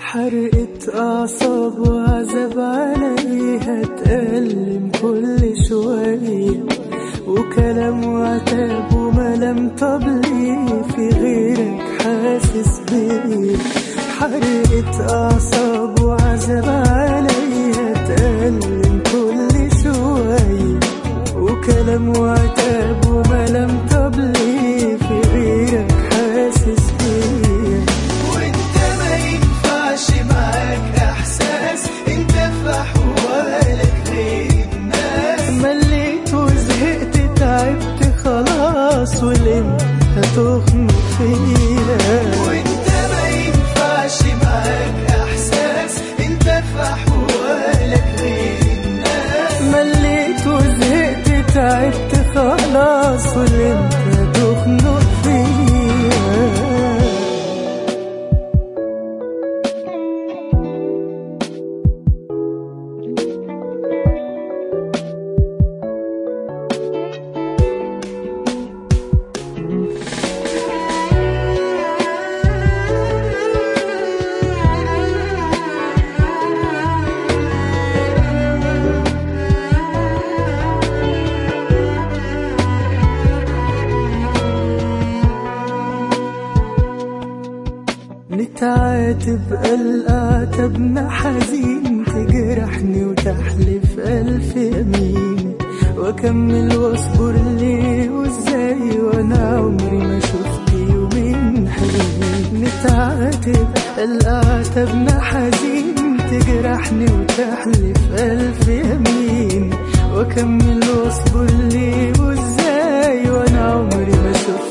حرقة أعصاب وعذاب عليها تألم كل شوية وكلام وعتاب وملام طب ليه في غيرك حاسس بيه حرقة أعصاب وعذاب عليها تألم كل شوية وكلام وعتاب وملام طب ليه في غيرك حاسس بيه وانت ما ينفعش معاك احساس انت في احوالك غير الناس مليت وزهقت تعبت خلاص والامتى هتخنق فيا وانت ما ينفعش معاك احساس انت في احوالك غير الناس مليت وزهقت تعبت خلاص والامتى هتخنق فيا نتعاتب العتبنا حزين تجرحني وتحلف ألف يمين وأكمل وأصبر ليه وإزاي وأنا عمري ما شفت يومين حلوين نتعاتب العتبنا حزين تجرحني وتحلف ألف يمين وأكمل وأصبر ليه وإزاي وأنا عمري ما شفت